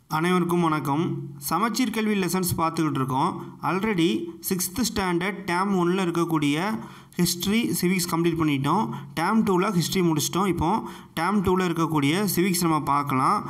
அனைவருக்கும் வணக்கம் சமச்சீர் கல்வி லெசன்ஸ் பார்த்துக்கிட்டு இருக்கோம் ஆல்ரெடி சிக்ஸ்த்து ஸ்டாண்டர்ட் டேம் ஒன்னில் இருக்கக்கூடிய ஹிஸ்ட்ரி சிவிக்ஸ் கம்ப்ளீட் பண்ணிட்டோம் டேம் டூவில் ஹிஸ்ட்ரி முடிச்சிட்டோம் இப்போ டேம் டூவில் இருக்கக்கூடிய சிவிக்ஸ் நம்ம பார்க்கலாம்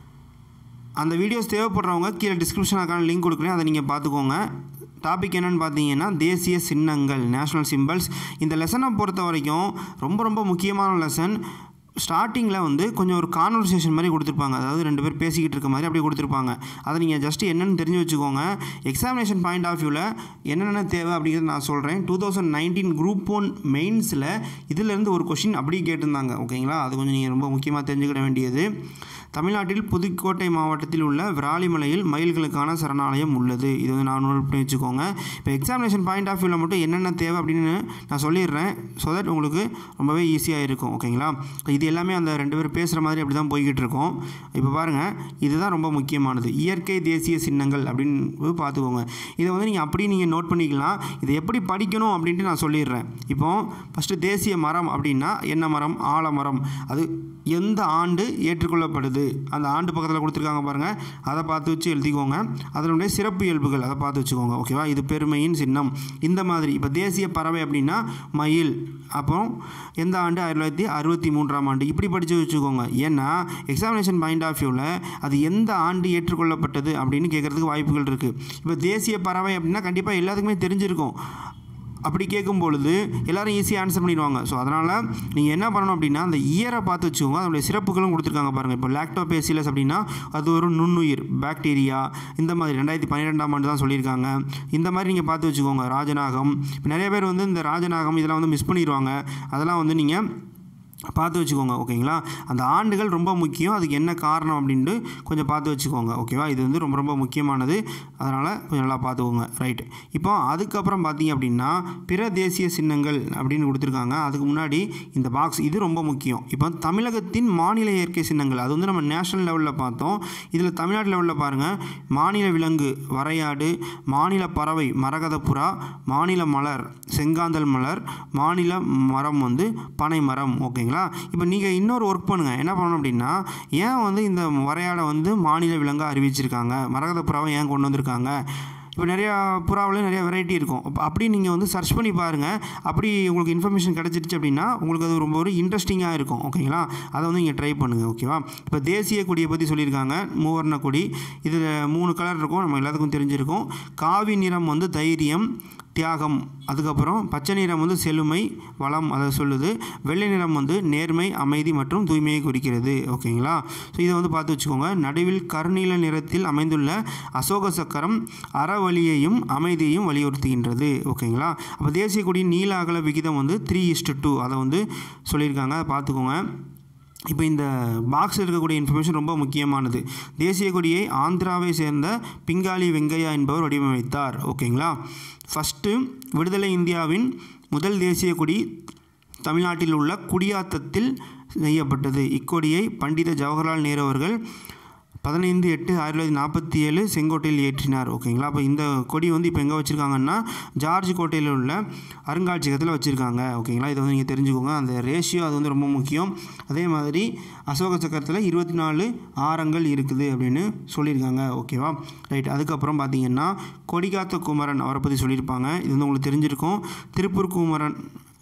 அந்த வீடியோஸ் தேவைப்படுறவங்க கீழே டிஸ்கிரிப்ஷனுக்கான லிங்க் கொடுக்குறேன் அதை நீங்கள் பார்த்துக்கோங்க டாபிக் என்னென்னு பார்த்தீங்கன்னா தேசிய சின்னங்கள் நேஷ்னல் சிம்பிள்ஸ் இந்த லெசனை பொறுத்த வரைக்கும் ரொம்ப ரொம்ப முக்கியமான லெசன் ஸ்டார்டிங்கில் வந்து கொஞ்சம் ஒரு கான்வர்சேஷன் மாதிரி கொடுத்துருப்பாங்க அதாவது ரெண்டு பேர் பேசிக்கிட்டு இருக்க மாதிரி அப்படியே கொடுத்துருப்பாங்க அதை நீங்கள் ஜஸ்ட் என்னென்னு தெரிஞ்சு வச்சுக்கோங்க எக்ஸாமினேஷன் பாயிண்ட் ஆஃப் வியூவில் என்னென்ன தேவை அப்படிங்கிறத நான் சொல்கிறேன் two thousand nineteen group one மெயின்ஸில் இதிலேருந்து ஒரு கொஷின் அப்படியே கேட்டிருந்தாங்க ஓகேங்களா அது கொஞ்சம் நீங்கள் ரொம்ப முக்கியமாக தெரிஞ்சுக்கிட வேண்டியது தமிழ்நாட்டில் புதுக்கோட்டை மாவட்டத்தில் உள்ள விராலிமலையில் மயில்களுக்கான சரணாலயம் உள்ளது இது வந்து நான் நோட் பண்ணி வச்சுக்கோங்க இப்போ எக்ஸாமினேஷன் பாயிண்ட் ஆஃப் வியூவில் மட்டும் என்னென்ன தேவை அப்படின்னு நான் சொல்லிடுறேன் ஸோ தட் உங்களுக்கு ரொம்பவே ஈஸியாக இருக்கும் ஓகேங்களா இது எல்லாமே அந்த ரெண்டு பேர் பேசுகிற மாதிரி அப்படி தான் போய்கிட்டு இருக்கோம் இப்போ பாருங்கள் இதுதான் ரொம்ப முக்கியமானது இயற்கை தேசிய சின்னங்கள் அப்படின்னு பார்த்துக்கோங்க இதை வந்து நீங்கள் அப்படியே நீங்கள் நோட் பண்ணிக்கலாம் இதை எப்படி படிக்கணும் அப்படின்ட்டு நான் சொல்லிடுறேன் இப்போ ஃபஸ்ட்டு தேசிய மரம் அப்படின்னா என்ன மரம் ஆலமரம் அது எந்த ஆண்டு ஏற்றுக்கொள்ளப்படுது அந்த ஆண்டு பக்கத்தில் கொடுத்துருக்காங்க பாருங்கள் அதை பார்த்து வச்சு எழுதிக்கோங்க அதனுடைய சிறப்பு இயல்புகள் அதை பார்த்து வச்சுக்கோங்க ஓகேவா இது பெருமையின் சின்னம் இந்த மாதிரி இப்போ தேசிய பறவை அப்படின்னா மயில் அப்புறம் எந்த ஆண்டு ஆயிரத்தி தொள்ளாயிரத்தி அறுபத்தி மூன்றாம் ஆண்டு இப்படி படித்து வச்சுக்கோங்க ஏன்னா எக்ஸாமினேஷன் பாயிண்ட் ஆஃப் வியூவில் அது எந்த ஆண்டு ஏற்றுக்கொள்ளப்பட்டது அப்படின்னு கேட்குறதுக்கு வாய்ப்புகள் இருக்குது இப்போ தேசிய பறவை அப்படின்னா கண்டிப்பாக எல்லாத்துக்குமே தெரிஞ்சிருக்கும் அப்படி கேட்கும் பொழுது எல்லோரும் ஈஸியாக ஆன்சர் பண்ணிடுவாங்க ஸோ அதனால் நீங்கள் என்ன பண்ணணும் அப்படின்னா அந்த இயரை பார்த்து வச்சுக்கோங்க அதனுடைய சிறப்புகளும் கொடுத்துருக்காங்க பாருங்கள் இப்போ லேக்டோபேசிலஸ் அப்படின்னா அது ஒரு நுண்ணுயிர் பாக்டீரியா இந்த மாதிரி ரெண்டாயிரத்தி பன்னிரெண்டாம் ஆண்டு தான் சொல்லியிருக்காங்க இந்த மாதிரி நீங்கள் பார்த்து வச்சுக்கோங்க ராஜநாகம் இப்போ நிறைய பேர் வந்து இந்த ராஜநாகம் இதெல்லாம் வந்து மிஸ் பண்ணிடுவாங்க அதெல்லாம் வந்து நீங்கள் பார்த்து வச்சுக்கோங்க ஓகேங்களா அந்த ஆண்டுகள் ரொம்ப முக்கியம் அதுக்கு என்ன காரணம் அப்படின்ட்டு கொஞ்சம் பார்த்து வச்சுக்கோங்க ஓகேவா இது வந்து ரொம்ப ரொம்ப முக்கியமானது அதனால் கொஞ்சம் நல்லா பார்த்துக்கோங்க ரைட்டு இப்போ அதுக்கப்புறம் பார்த்தீங்க அப்படின்னா பிற தேசிய சின்னங்கள் அப்படின்னு கொடுத்துருக்காங்க அதுக்கு முன்னாடி இந்த பாக்ஸ் இது ரொம்ப முக்கியம் இப்போ தமிழகத்தின் மாநில இயற்கை சின்னங்கள் அது வந்து நம்ம நேஷனல் லெவலில் பார்த்தோம் இதில் தமிழ்நாடு லெவலில் பாருங்கள் மாநில விலங்கு வரையாடு மாநில பறவை மரகதப்புறா மாநில மலர் செங்காந்தல் மலர் மாநில மரம் வந்து பனை மரம் ஓகேங்களா ஓகேங்களா இப்போ நீங்கள் இன்னொரு ஒர்க் பண்ணுங்கள் என்ன பண்ணணும் அப்படின்னா ஏன் வந்து இந்த வரையாடை வந்து மாநில விலங்காக அறிவிச்சிருக்காங்க மரகத புறாவை ஏன் கொண்டு வந்திருக்காங்க இப்போ நிறையா புறாவில் நிறைய வெரைட்டி இருக்கும் இப்போ அப்படி நீங்கள் வந்து சர்ச் பண்ணி பாருங்கள் அப்படி உங்களுக்கு இன்ஃபர்மேஷன் கிடச்சிருச்சு அப்படின்னா உங்களுக்கு அது ரொம்ப ஒரு இன்ட்ரெஸ்டிங்காக இருக்கும் ஓகேங்களா அதை வந்து நீங்கள் ட்ரை பண்ணுங்கள் ஓகேவா இப்போ தேசிய கொடியை பற்றி சொல்லியிருக்காங்க மூவர்ண கொடி இதில் மூணு கலர் இருக்கும் நம்ம எல்லாத்துக்கும் தெரிஞ்சிருக்கும் காவி நிறம் வந்து தைரியம் தியாகம் அதுக்கப்புறம் பச்சை நிறம் வந்து செழுமை வளம் அதை சொல்லுது வெள்ளை நிறம் வந்து நேர்மை அமைதி மற்றும் தூய்மையை குறிக்கிறது ஓகேங்களா ஸோ இதை வந்து பார்த்து வச்சுக்கோங்க நடுவில் கருநீல நிறத்தில் அமைந்துள்ள அசோக சக்கரம் அறவழியையும் அமைதியையும் வலியுறுத்துகின்றது ஓகேங்களா அப்போ தேசிய கொடியின் நீல அகல விகிதம் வந்து த்ரீ இஸ்டு டூ அதை வந்து சொல்லியிருக்காங்க அதை பார்த்துக்கோங்க இப்போ இந்த பாக்ஸில் இருக்கக்கூடிய இன்ஃபர்மேஷன் ரொம்ப முக்கியமானது தேசிய கொடியை ஆந்திராவை சேர்ந்த பிங்காலி வெங்கையா என்பவர் வடிவமைத்தார் ஓகேங்களா ஃபஸ்ட்டு விடுதலை இந்தியாவின் முதல் தேசிய கொடி தமிழ்நாட்டில் உள்ள குடியாத்தத்தில் நெய்யப்பட்டது இக்கொடியை பண்டித ஜவஹர்லால் நேரு அவர்கள் பதினைந்து எட்டு ஆயிரத்தி தொள்ளாயிரத்தி நாற்பத்தி ஏழு செங்கோட்டையில் ஏற்றினார் ஓகேங்களா அப்போ இந்த கொடி வந்து இப்போ எங்கே வச்சுருக்காங்கன்னா ஜார்ஜ் கோட்டையில் உள்ள அருங்காட்சியகத்தில் வச்சுருக்காங்க ஓகேங்களா இதை வந்து நீங்கள் தெரிஞ்சுக்கோங்க அந்த ரேஷியோ அது வந்து ரொம்ப முக்கியம் அதே மாதிரி அசோக சக்கரத்தில் இருபத்தி நாலு ஆரங்கள் இருக்குது அப்படின்னு சொல்லியிருக்காங்க ஓகேவா ரைட் அதுக்கப்புறம் பார்த்தீங்கன்னா கொடிகாத்த குமரன் அவரை பற்றி சொல்லியிருப்பாங்க இது வந்து உங்களுக்கு தெரிஞ்சிருக்கும் திருப்பூர் குமரன்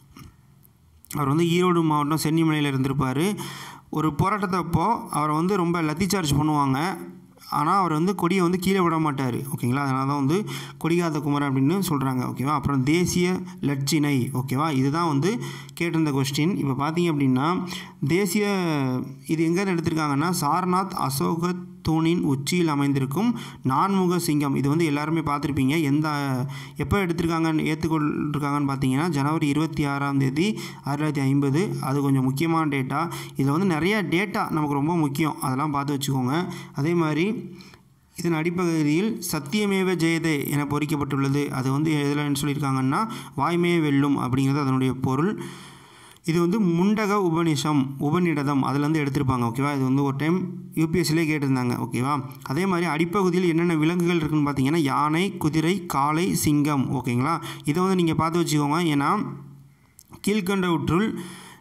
அவர் வந்து ஈரோடு மாவட்டம் சென்னிமலையில் இருந்திருப்பார் ஒரு போராட்டத்தை அப்போ அவரை வந்து ரொம்ப லத்தி சார்ஜ் பண்ணுவாங்க ஆனால் அவர் வந்து கொடியை வந்து கீழே விட மாட்டார் ஓகேங்களா அதனால தான் வந்து கொடிகாத்த குமரன் அப்படின்னு சொல்கிறாங்க ஓகேவா அப்புறம் தேசிய லட்சினை ஓகேவா இதுதான் வந்து கேட்டிருந்த கொஸ்டின் இப்போ பார்த்தீங்க அப்படின்னா தேசிய இது எங்கே எடுத்திருக்காங்கன்னா சாரநாத் அசோக தூணின் உச்சியில் அமைந்திருக்கும் நான்முக சிங்கம் இது வந்து எல்லாருமே பார்த்துருப்பீங்க எந்த எப்போ எடுத்திருக்காங்கன்னு ஏற்றுக்கொண்டிருக்காங்கன்னு பார்த்தீங்கன்னா ஜனவரி இருபத்தி ஆறாம் தேதி ஆயிரத்தி தொள்ளாயிரத்தி ஐம்பது அது கொஞ்சம் முக்கியமான டேட்டா இதில் வந்து நிறைய டேட்டா நமக்கு ரொம்ப முக்கியம் அதெல்லாம் பார்த்து வச்சுக்கோங்க அதே மாதிரி இதன் அடிப்பகுதியில் சத்தியமேவ ஜெயதே என பொறிக்கப்பட்டுள்ளது அது வந்து எதில் சொல்லியிருக்காங்கன்னா வாய்மையே வெல்லும் அப்படிங்கிறது அதனுடைய பொருள் இது வந்து முண்டக உபநிஷம் உபநிடதம் அதுலேருந்து எடுத்திருப்பாங்க ஓகேவா இது வந்து ஒரு டைம் யூபிஎஸ்சிலே கேட்டிருந்தாங்க ஓகேவா அதே மாதிரி அடிப்பகுதியில் என்னென்ன விலங்குகள் இருக்குன்னு பார்த்தீங்கன்னா யானை குதிரை காளை சிங்கம் ஓகேங்களா இதை வந்து நீங்கள் பார்த்து வச்சுக்கோங்க ஏன்னா கீழ்கண்டவற்றுள்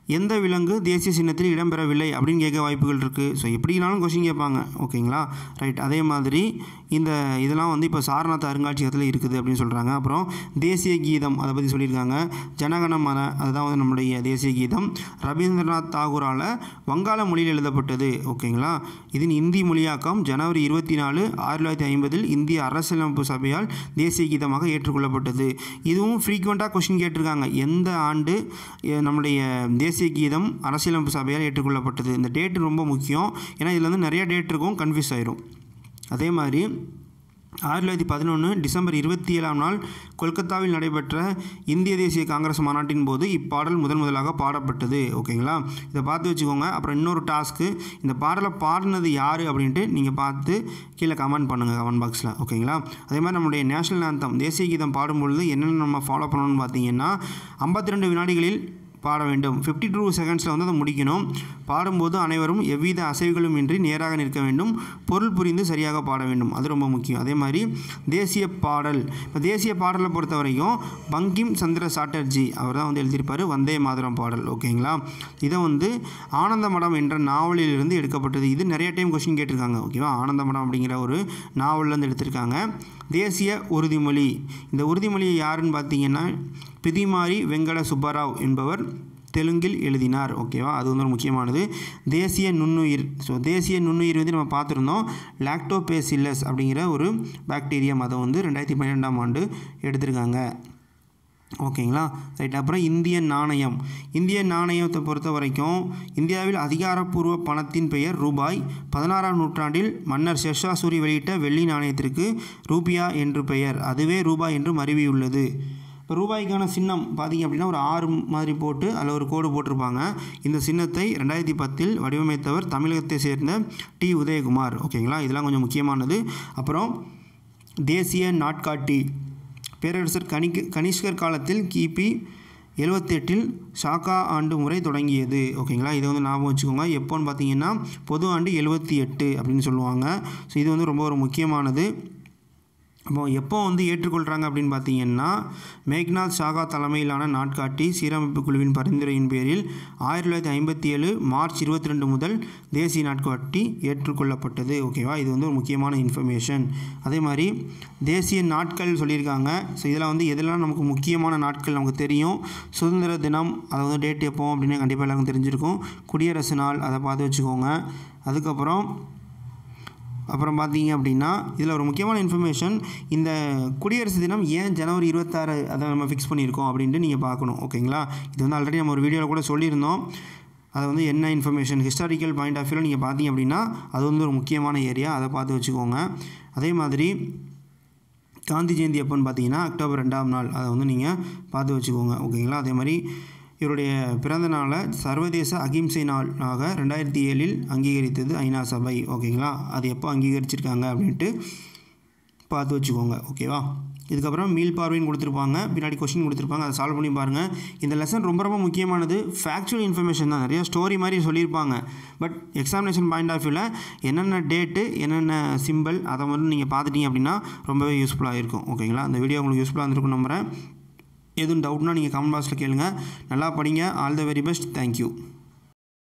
எந்த விலங்கு தேசிய சின்னத்தில் இடம்பெறவில்லை அப்படின்னு கேட்க வாய்ப்புகள் இருக்குது ஸோ எப்படினாலும் கொஷின் கேட்பாங்க ஓகேங்களா ரைட் அதே மாதிரி இந்த இதெல்லாம் வந்து இப்போ சாரநாத் அருங்காட்சியகத்தில் இருக்குது அப்படின்னு சொல்கிறாங்க அப்புறம் தேசிய கீதம் அதை பற்றி சொல்லியிருக்காங்க ஜனகணமன அதுதான் வந்து நம்முடைய தேசிய கீதம் ரவீந்திரநாத் தாகூரால் வங்காள மொழியில் எழுதப்பட்டது ஓகேங்களா இதன் இந்தி மொழியாக்கம் ஜனவரி இருபத்தி நாலு ஆயிரத்தி தொள்ளாயிரத்தி ஐம்பதில் இந்திய அரசியலமைப்பு சபையால் தேசிய கீதமாக ஏற்றுக்கொள்ளப்பட்டது இதுவும் ஃப்ரீக்வெண்ட்டாக கொஷின் கேட்டிருக்காங்க எந்த ஆண்டு எ, நம்முடைய தேசிய கீதம் அரசியலமைப்பு சபையால் ஏற்றுக்கொள்ளப்பட்டது இந்த டேட்டு ரொம்ப முக்கியம் ஏன்னா இதில் வந்து நிறைய டேட் இருக்கும் கன்ஃபியூஸ் ஆயிரும் அதே மாதிரி ஆயிரத்தி தொள்ளாயிரத்தி பதினொன்று டிசம்பர் இருபத்தி ஏழாம் நாள் கொல்கத்தாவில் நடைபெற்ற இந்திய தேசிய காங்கிரஸ் மாநாட்டின் போது இப்பாடல் முதன் முதலாக பாடப்பட்டது ஓகேங்களா இதை பார்த்து வச்சுக்கோங்க அப்புறம் இன்னொரு டாஸ்க்கு இந்த பாடலை பாடினது யார் அப்படின்ட்டு நீங்கள் பார்த்து கீழே கமெண்ட் பண்ணுங்கள் கமெண்ட் பாக்ஸில் ஓகேங்களா அதே மாதிரி நம்முடைய நேஷனல் ஆந்தம் தேசிய கீதம் பாடும்பொழுது என்னென்ன நம்ம ஃபாலோ பண்ணணும்னு பார்த்தீங்கன்னா ஐம்பத்தி ரெண்டு வினாடிகளில் பாட வேண்டும் ஃபிஃப்டி டூ செகண்ட்ஸில் வந்து அதை முடிக்கணும் பாடும்போது அனைவரும் எவ்வித அசைவுகளும் இன்றி நேராக நிற்க வேண்டும் பொருள் புரிந்து சரியாக பாட வேண்டும் அது ரொம்ப முக்கியம் அதே மாதிரி தேசிய பாடல் இப்போ தேசிய பாடலை பொறுத்த வரைக்கும் பங்கிம் சந்திர சாட்டர்ஜி அவர் தான் வந்து எழுதியிருப்பார் வந்தே மாதரம் பாடல் ஓகேங்களா இதை வந்து ஆனந்த மடம் என்ற நாவலிலிருந்து எடுக்கப்பட்டது இது நிறைய டைம் கொஸ்டின் கேட்டிருக்காங்க ஓகேவா ஆனந்த மடம் அப்படிங்கிற ஒரு நாவல்லேருந்து எடுத்திருக்காங்க தேசிய உறுதிமொழி இந்த உறுதிமொழியை யாருன்னு பார்த்தீங்கன்னா பிதிமாரி வெங்கட சுப்பராவ் என்பவர் தெலுங்கில் எழுதினார் ஓகேவா அது வந்து ஒரு முக்கியமானது தேசிய நுண்ணுயிர் ஸோ தேசிய நுண்ணுயிர் வந்து நம்ம பார்த்துருந்தோம் லாக்டோபேசில்லஸ் அப்படிங்கிற ஒரு பாக்டீரியம் அதை வந்து ரெண்டாயிரத்தி பன்னிரெண்டாம் ஆண்டு எடுத்திருக்காங்க ஓகேங்களா ரைட் அப்புறம் இந்திய நாணயம் இந்திய நாணயத்தை பொறுத்த வரைக்கும் இந்தியாவில் அதிகாரப்பூர்வ பணத்தின் பெயர் ரூபாய் பதினாறாம் நூற்றாண்டில் மன்னர் ஷெர்ஷா சூரி வெளியிட்ட வெள்ளி நாணயத்திற்கு ரூபியா என்று பெயர் அதுவே ரூபாய் என்று மருவியுள்ளது இப்போ ரூபாய்க்கான சின்னம் பார்த்தீங்க அப்படின்னா ஒரு ஆறு மாதிரி போட்டு அதில் ஒரு கோடு போட்டிருப்பாங்க இந்த சின்னத்தை ரெண்டாயிரத்தி பத்தில் வடிவமைத்தவர் தமிழகத்தை சேர்ந்த டி உதயகுமார் ஓகேங்களா இதெல்லாம் கொஞ்சம் முக்கியமானது அப்புறம் தேசிய நாட்காட்டி பேரரசர் கணிக கனிஷ்கர் காலத்தில் கிபி எழுவத்தெட்டில் ஷாக்கா ஆண்டு முறை தொடங்கியது ஓகேங்களா இதை வந்து ஞாபகம் வச்சுக்கோங்க எப்போன்னு பார்த்தீங்கன்னா பொது ஆண்டு எழுபத்தி எட்டு அப்படின்னு சொல்லுவாங்க ஸோ இது வந்து ரொம்ப ஒரு முக்கியமானது அப்போ எப்போ வந்து ஏற்றுக்கொள்கிறாங்க அப்படின்னு பார்த்தீங்கன்னா மேக்நாத் ஷாகா தலைமையிலான நாட்காட்டி சீரமைப்பு குழுவின் பரிந்துரையின் பேரில் ஆயிரத்தி தொள்ளாயிரத்தி ஐம்பத்தி ஏழு மார்ச் இருபத்தி ரெண்டு முதல் தேசிய நாட்காட்டி ஏற்றுக்கொள்ளப்பட்டது ஓகேவா இது வந்து ஒரு முக்கியமான இன்ஃபர்மேஷன் அதே மாதிரி தேசிய நாட்கள் சொல்லியிருக்காங்க ஸோ இதெல்லாம் வந்து எதெல்லாம் நமக்கு முக்கியமான நாட்கள் நமக்கு தெரியும் சுதந்திர தினம் அதை வந்து டேட் எப்போ அப்படின்னு கண்டிப்பாக எல்லாருக்கும் தெரிஞ்சிருக்கும் குடியரசு நாள் அதை பார்த்து வச்சுக்கோங்க அதுக்கப்புறம் அப்புறம் பார்த்தீங்க அப்படின்னா இதில் ஒரு முக்கியமான இன்ஃபர்மேஷன் இந்த குடியரசு தினம் ஏன் ஜனவரி இருபத்தாறு அதை நம்ம ஃபிக்ஸ் பண்ணியிருக்கோம் அப்படின்ட்டு நீங்கள் பார்க்கணும் ஓகேங்களா இது வந்து ஆல்ரெடி நம்ம ஒரு வீடியோவில் கூட சொல்லியிருந்தோம் அது வந்து என்ன இன்ஃபர்மேஷன் ஹிஸ்டாரிக்கல் பாயிண்ட் ஆஃப் வியூவில் நீங்கள் பார்த்தீங்க அப்படின்னா அது வந்து ஒரு முக்கியமான ஏரியா அதை பார்த்து வச்சுக்கோங்க அதே மாதிரி காந்தி ஜெயந்தி எப்போன்னு பார்த்தீங்கன்னா அக்டோபர் ரெண்டாம் நாள் அதை வந்து நீங்கள் பார்த்து வச்சுக்கோங்க ஓகேங்களா அதே மாதிரி இவருடைய பிறந்த நாளை சர்வதேச அகிம்சை நாளாக ரெண்டாயிரத்தி ஏழில் அங்கீகரித்தது ஐநா சபை ஓகேங்களா அது எப்போ அங்கீகரிச்சிருக்காங்க அப்படின்ட்டு பார்த்து வச்சுக்கோங்க ஓகேவா இதுக்கப்புறம் மீள் பார்வைன்னு கொடுத்துருப்பாங்க பின்னாடி கொஷின் கொடுத்துருப்பாங்க அதை சால்வ் பண்ணி பாருங்கள் இந்த லெசன் ரொம்ப ரொம்ப முக்கியமானது ஃபேக்சுவல் இன்ஃபர்மேஷன் தான் நிறைய ஸ்டோரி மாதிரி சொல்லியிருப்பாங்க பட் எக்ஸாமினேஷன் பாயிண்ட் ஆஃப் வியூவில் என்னென்ன டேட்டு என்னென்ன சிம்பிள் அதை மட்டும் நீங்கள் பார்த்துட்டீங்க அப்படின்னா ரொம்பவே யூஸ்ஃபுல்லாக இருக்கும் ஓகேங்களா அந்த வீடியோ உங்களுக்கு யூஸ்ஃபுல்லாக இருந்திருக்கும் நம்புகிறேன் எதுவும் டவுட்னா நீங்கள் கமெண்ட் பாக்ஸில் கேளுங்க நல்லா படிங்க all the very best thank you